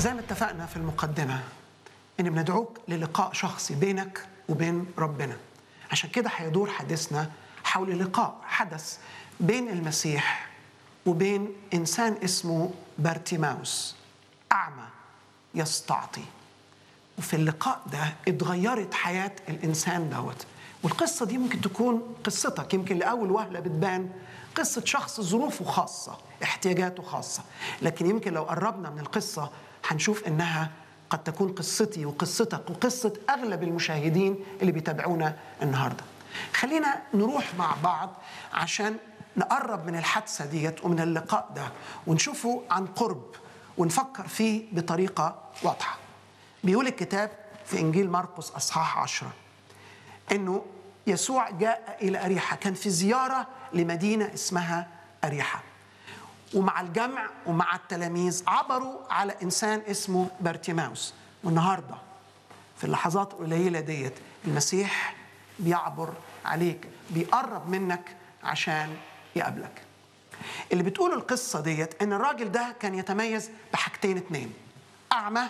زي ما اتفقنا في المقدمة إن بندعوك للقاء شخصي بينك وبين ربنا عشان كده هيدور حديثنا حول لقاء حدث بين المسيح وبين إنسان اسمه بارتيماوس أعمى يستعطي وفي اللقاء ده اتغيرت حياة الإنسان دوت والقصة دي ممكن تكون قصتك يمكن لأول وهلة بتبان قصة شخص ظروفه خاصة احتياجاته خاصة لكن يمكن لو قربنا من القصة هنشوف إنها قد تكون قصتي وقصتك وقصة أغلب المشاهدين اللي بيتابعونا النهاردة خلينا نروح مع بعض عشان نقرب من الحادثة ديت ومن اللقاء ده ونشوفه عن قرب ونفكر فيه بطريقة واضحة بيقول الكتاب في إنجيل مرقس أصحاح عشرة إنه يسوع جاء إلى أريحة كان في زيارة لمدينة اسمها أريحة ومع الجمع ومع التلاميذ عبروا على إنسان اسمه بارتيماوس والنهاردة في اللحظات القليلة ديت المسيح بيعبر عليك بيقرب منك عشان يقابلك اللي بتقول القصة ديت إن الراجل ده كان يتميز بحاجتين اتنين أعمى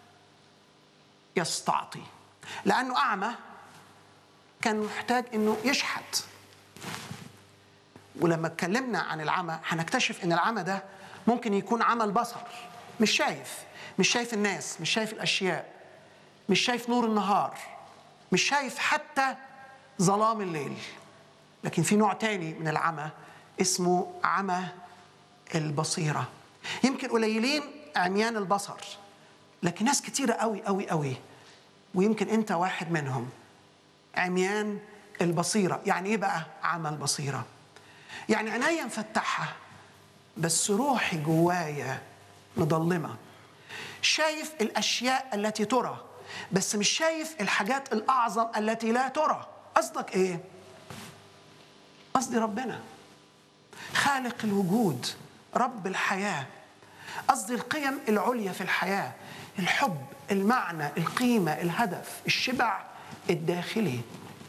يستعطي لأنه أعمى كان محتاج إنه يشحت ولما اتكلمنا عن العمى هنكتشف إن العمى ده ممكن يكون عمى البصر مش شايف مش شايف الناس مش شايف الأشياء مش شايف نور النهار مش شايف حتى ظلام الليل لكن في نوع تاني من العمى اسمه عمى البصيرة يمكن قليلين عميان البصر لكن ناس كتيرة قوي قوي قوي ويمكن أنت واحد منهم عميان البصيرة يعني إيه بقى عمى البصيرة يعني عينيا مفتحة بس روحي جوايا مضلمة شايف الأشياء التي ترى بس مش شايف الحاجات الأعظم التي لا ترى قصدك إيه؟ قصدي ربنا خالق الوجود رب الحياة قصدي القيم العليا في الحياة الحب المعنى القيمة الهدف الشبع الداخلي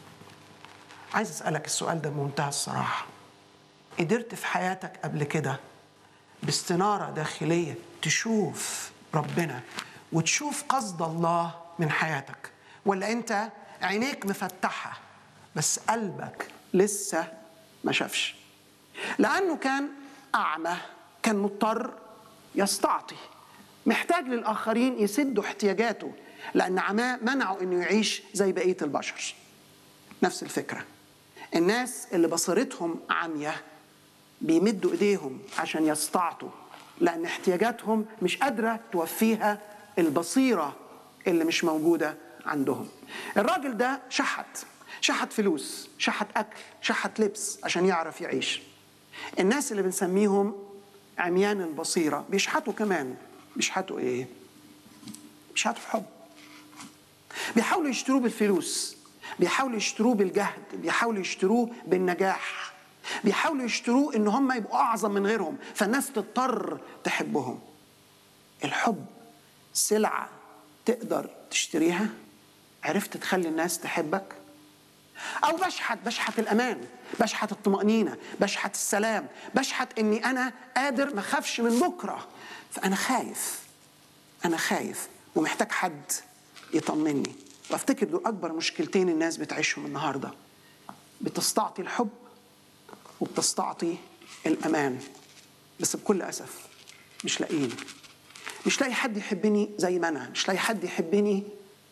عايز أسألك السؤال ده بمنتهى الصراحة قدرت في حياتك قبل كده باستنارة داخلية تشوف ربنا وتشوف قصد الله من حياتك ولا أنت عينيك مفتحة بس قلبك لسه ما شافش لأنه كان أعمى كان مضطر يستعطي محتاج للآخرين يسدوا احتياجاته لأن عماه منعه إنه يعيش زي بقية البشر نفس الفكرة الناس اللي بصيرتهم عمية بيمدوا إيديهم عشان يستعطوا لأن احتياجاتهم مش قادرة توفيها البصيرة اللي مش موجودة عندهم الراجل ده شحت شحت فلوس شحت أكل شحت لبس عشان يعرف يعيش الناس اللي بنسميهم عميان البصيرة بيشحتوا كمان بيشحتوا إيه؟ بيشحتوا حب بيحاولوا يشتروه بالفلوس بيحاولوا يشتروه بالجهد بيحاولوا يشتروه بالنجاح بيحاولوا يشتروه ان هم يبقوا اعظم من غيرهم فالناس تضطر تحبهم الحب سلعه تقدر تشتريها عرفت تخلي الناس تحبك او بشحت بشحت الامان بشحت الطمانينه بشحت السلام بشحت اني انا قادر ما اخافش من بكره فانا خايف انا خايف ومحتاج حد يطمني وافتكر دول اكبر مشكلتين الناس بتعيشهم النهارده بتستعطي الحب وبتستعطي الامان بس بكل اسف مش لاقيين مش لاقي حد يحبني زي ما انا مش لاقي حد يحبني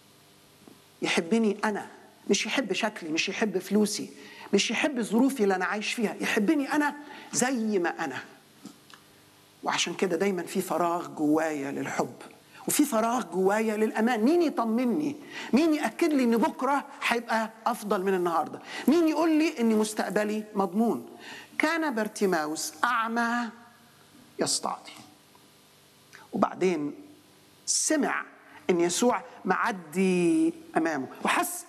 يحبني انا مش يحب شكلي مش يحب فلوسي مش يحب ظروفي اللي انا عايش فيها يحبني انا زي ما انا وعشان كده دايما في فراغ جوايا للحب وفي فراغ جوايا للامان مين يطمني مين ياكد لي ان بكره هيبقى افضل من النهارده مين يقول لي ان مستقبلي مضمون كان بارتيماوس اعمى يستعطي وبعدين سمع ان يسوع معدي امامه وحس